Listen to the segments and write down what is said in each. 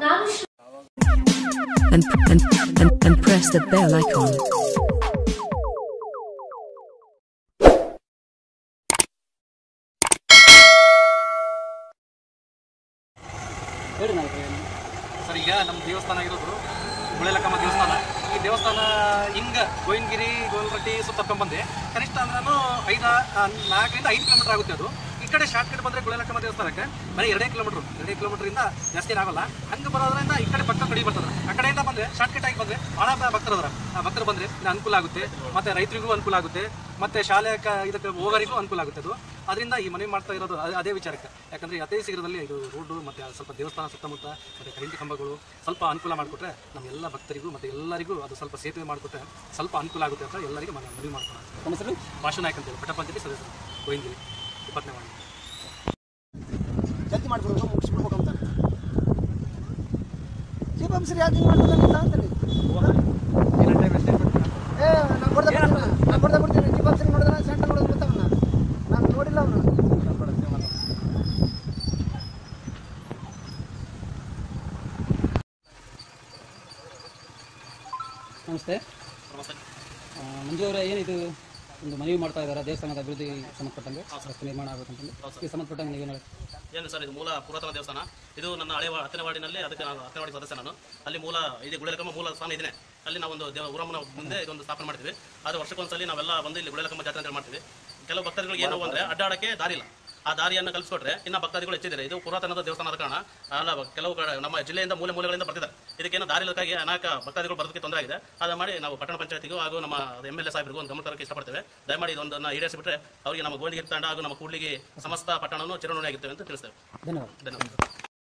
ನಾನು ಶ್ರ- and, and, and, and press the bell icon. ಹೇಳಿ ನಾಲ್ಕು ಸರ್ ಈಗ ನಮ್ಮ ದೇವಸ್ಥಾನ ಇರೋದು ಗುಳೆಲಕ್ಕಮ್ಮ ದೇವಸ್ಥಾನ ಈ ದೇವಸ್ಥಾನ ಹಿಂಗ ಗೋವಿಂದಗಿರಿ ಗೋಲ್ರಟ್ಟಿ ಸುತ್ತ ಬಂದೆ ಕನಿಷ್ಠ ಅಂದ್ರೆ ಐದು ನಾಲ್ಕರಿಂದ ಐದು ಕಿಲೋಮೀಟರ್ ಆಗುತ್ತೆ ಅದು ಈ ಕಡೆ ಶಾರ್ಟ್ ಕಟ್ ಬಂದ್ರೆ ಗುಳೆಲಕ್ಕಮ್ಮ ದೇವಸ್ಥಾನಕ್ಕೆ ಬರೀ ಎರಡೇ ಕಿಲೋಮೀಟರ್ ಎರಡೇ ಕಿಲೋಮೀಟರ್ ಇಂದ ಜಾಸ್ತಿ ಆಗಲ್ಲ ಹಂಗೆ ಬರೋದ್ರಿಂದ ಈ ಕಡೆ ಭಕ್ತರು ಕಡಿಮೆ ಬರ್ತದೆ ಆ ಕಡೆಯಿಂದ ಬಂದ್ರೆ ಶಾರ್ಟ್ ಕಟ್ ಆಗಿ ಬಂದ್ರೆ ಬಹಳ ಭಕ್ತರು ಅದರ ಆ ಭಕ್ತರು ಬಂದ್ರೆ ಇನ್ನು ಅನುಕೂಲ ಆಗುತ್ತೆ ಮತ್ತೆ ರೈತರಿಗೂ ಅನುಕೂಲ ಆಗುತ್ತೆ ಮತ್ತೆ ಶಾಲೆ ಕ- ಇದಕ್ಕೆ ಹೋಗೋರಿಗೂ ಅನುಕೂಲ ಆಗುತ್ತೆ ಅದು ಅದರಿಂದ ಈ ಮನೆ ಮಾಡ್ತಾ ಇರೋದು ಅದೇ- ಅದೇ ವಿಚಾರಕ್ಕೆ ಯಾಕಂದ್ರೆ ಅದೇ ಶೀಘ್ರದಲ್ಲಿ ಇದು ರೋಡು ಮತ್ತೆ ಸ್ವಲ್ಪ ದೇವಸ್ಥಾನ ಸುತ್ತಮುತ್ತ ಮತ್ತೆ ಕರೆಂಟ್ ಕಂಬಗಳು ಸ್ವಲ್ಪ ಅನುಕೂಲ ಮಾಡಿಕೊಟ್ರೆ ನಮ್ಮ ಎಲ್ಲ ಭಕ್ತರಿಗೂ ಮತ್ತೆ ಎಲ್ಲರಿಗೂ ಅದು ಸ್ವಲ್ಪ ಸೇತುವೆ ಮಾಡಿಕೊಟ್ರೆ ಸ್ವಲ್ಪ ಅನುಕೂಲ ಆಗುತ್ತೆ ಅಂತ ಎಲ್ಲರಿಗೂ ಮನೆ ಮನವಿ ಮಾಡ್ಕೊಳ್ಳೋಣ ನಮ್ಮ ಹೆಸರು ಭಾಷಣ ನಾಯಕ್ ಅಂತೇಳಿ ಪಟ್ಟ ಪಂಚಾಯತಿ ಸದಸ್ಯರು ಗೋವಿಂದಗಿರಿ ಇಪ್ಪತ್ತನೇ ವಾರ್ಡ್ ಜಲ್ದಿ ಮಾಡಿಬಿಡ್ಬೇಕು ಮುಗಿಸ್ಬಿಡ್ಬೇಕು ಅಂತ ಚೀಫ್ ಆಫೀಸರ್ ಯಾಕೆ ಹಿಂಗೆ ಮಾಡ್ತಾರೆ ಅಂತಾರೆ ಏ ನಾನು ಕೊಡ್ದೆ ಬಿಡ್ತೀನಿ ನಾನು ಕೊಡ್ದೆ ಬಿಡ್ತೀನಿ ಚೀಫ್ ಆಫೀಸರ್ ನೋಡಿದ್ರೆ ಸೆಂಟರ್ ನೋಡೋದು ಗೊತ್ತವನ್ನ ನಾನು ನೋಡಿಲ್ಲ ಅವನು ನಮಸ್ತೆ ಆ, ಮಂಜು ಅವರೇ ಏನಿದು ಒಂದು ಮನವಿ ಮಾಡ್ತಾ ಇದ್ದಾರೆ ದೇವಸ್ಥಾನದ ಅಭಿವೃದ್ಧಿ ಸಂಬಂಧಪಟ್ಟಂಗೆ ರಸ್ತೆ ನಿರ್ಮಾಣ ಆಗಬೇಕಂತಂದು ಇದಕ್ಕೆ ಸಂಬಂಧಪಟ್ಟಂಗೆ ನೀವೇನು ಹೇಳಿ ಏನು ಸರ್ ಇದು ಮೂಲ ಪುರಾತನ ದೇವಸ್ಥಾನ ಇದು ನನ್ನ ಹಳೆ ವಾ- ಹತ್ತನೇ ವಾರ್ಡಿನಲ್ಲಿ ಅದಕ್ಕೆ ನಾನು ಹತ್ತನೇ ವಾರ್ಡ್ ಸದಸ್ಯ ನಾನು ಅಲ್ಲಿ ಮೂಲ ಇದೆ ಗುಳೆಲಕಮ್ಮ ಮೂಲ ಸ್ಥಾನ ಇದೆ ಅಲ್ಲಿ ನಾವೊಂದು ದೇವ ಊರಮ್ಮನ ಮುಂದೆ ಇದೊಂದು ಸ್ಥಾಪನೆ ಮಾಡ್ತೀವಿ ಆದರೆ ವರ್ಷಕ್ಕೊಂದ್ಸಲಿ ನಾವೆಲ್ಲ ಬಂದು ಇಲ್ಲಿ ಗುಳೆಲಕಮ್ಮ ಜಾತ್ರೆ ಅಂತ ಮಾಡ್ತೀವಿ ಕೆಲವು ಭಕ್ತಾದಿಗಳಿಗೆ ಏನು ಅಂದರೆ ಅಡ್ಡಾಡಕ್ಕೆ ದಾರಿ ಇಲ್ಲ ಆ ದಾರಿಯನ್ನು ಕಲ್ಪಿಸ್ಕೊಟ್ರೆ ಇನ್ನು ಭಕ್ತಾದಿಗಳು ಹೆಚ್ಚಿದ್ದಾರೆ ಇದು ಪುರಾತನದ ದೇವಸ್ಥಾನ ಆದ ಕಾರಣ ಅಲ್ಲ ಕೆಲವು ಕಡೆ ನಮ್ಮ ಜಿಲ್ಲೆಯಿಂದ ಮೂಲೆ ಮೂಲೆಗಳಿಂದ ಬರ್ತಿದ್ದಾರೆ ಇದಕ್ಕೇನು ದಾರಿ ಇಲ್ಲಕ್ಕಾಗಿ ಅನೇಕ ಭಕ್ತಾದಿಗಳು ಬರೋದಕ್ಕೆ ತೊಂದರೆ ಆಗಿದೆ ಅದನ್ನು ಮಾಡಿ ನಾವು ಪಟ್ಟಣ ಪಂಚಾಯತಿಗೂ ಹಾಗೂ ನಮ್ಮ ಎಮ್ ಎಲ್ ಎ ಸಾಹೇಬರಿಗೂ ಒಂದು ಗಮನ ತರಕ್ಕೆ ಇಷ್ಟಪಡ್ತೇವೆ ದಯಮಾಡಿ ಇದೊಂದನ್ನು ಈಡೇರಿಸಿಬಿಟ್ರೆ ಅವರಿಗೆ ನಮ್ಮ ಗೋಲ್ಡಿಗೆ ತಂಡ ಹಾಗೂ ನಮ್ಮ ಕೂಡ್ಲಿಗೆ ಸಮಸ್ತ ಪಟ್ಟಣವನ್ನು ಚಿರಋಣಿಯಾಗಿರ್ತೇವೆ ಅಂತ ತಿಳಿಸ್ತೇವೆ ಧನ್ಯವಾದ ಧನ್ಯವಾದ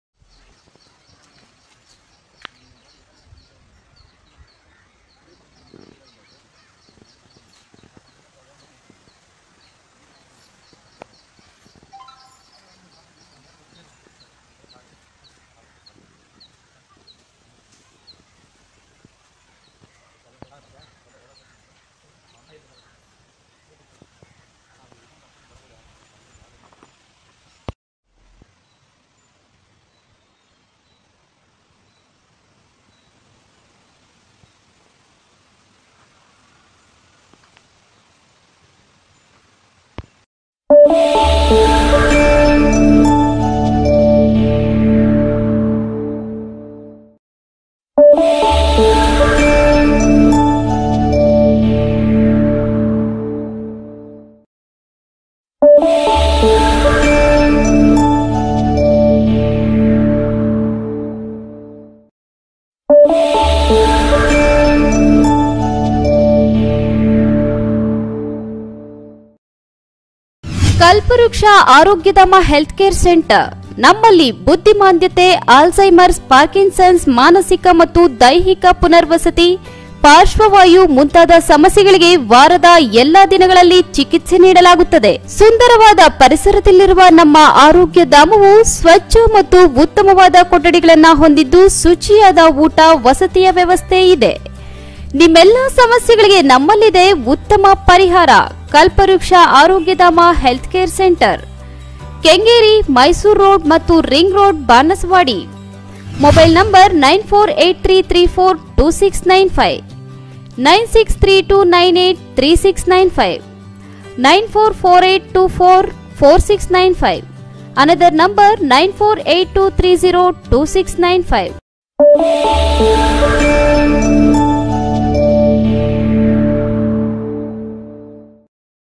ಕಲ್ಪವೃಕ್ಷ ಆರೋಗ್ಯಧಾಮ ಹೆಲ್ತ್ ಕೇರ್ ಸೆಂಟರ್ ನಮ್ಮಲ್ಲಿ ಬುದ್ಧಿಮಾಂದ್ಯತೆ ಆಲ್ಝೈಮರ್ಸ್ ಪಾರ್ಕಿನ್ಸನ್ಸ್ ಮಾನಸಿಕ ಮತ್ತು ದೈಹಿಕ ಪುನರ್ವಸತಿ ಪಾರ್ಶ್ವವಾಯು ಮುಂತಾದ ಸಮಸ್ಯೆಗಳಿಗೆ ವಾರದ ಎಲ್ಲಾ ದಿನಗಳಲ್ಲಿ ಚಿಕಿತ್ಸೆ ನೀಡಲಾಗುತ್ತದೆ ಸುಂದರವಾದ ಪರಿಸರದಲ್ಲಿರುವ ನಮ್ಮ ಆರೋಗ್ಯ ಧಾಮವು ಸ್ವಚ್ಛ ಮತ್ತು ಉತ್ತಮವಾದ ಕೊಠಡಿಗಳನ್ನು ಹೊಂದಿದ್ದು ಶುಚಿಯಾದ ಊಟ ವಸತಿಯ ವ್ಯವಸ್ಥೆ ಇದೆ ನಿಮ್ಮೆಲ್ಲ ಸಮಸ್ಯೆಗಳಿಗೆ ನಮ್ಮಲ್ಲಿದೆ ಉತ್ತಮ ಪರಿಹಾರ Kalpavriksha Arogyadhama health care centre Kengeri Mysuru road ಮತ್ತು ring road Banaswadi mobile number nine four eight three three four two six nine five nine six three two nine eight three six nine five nine four four eight two four four six nine five another number nine four eight two three zero two six nine five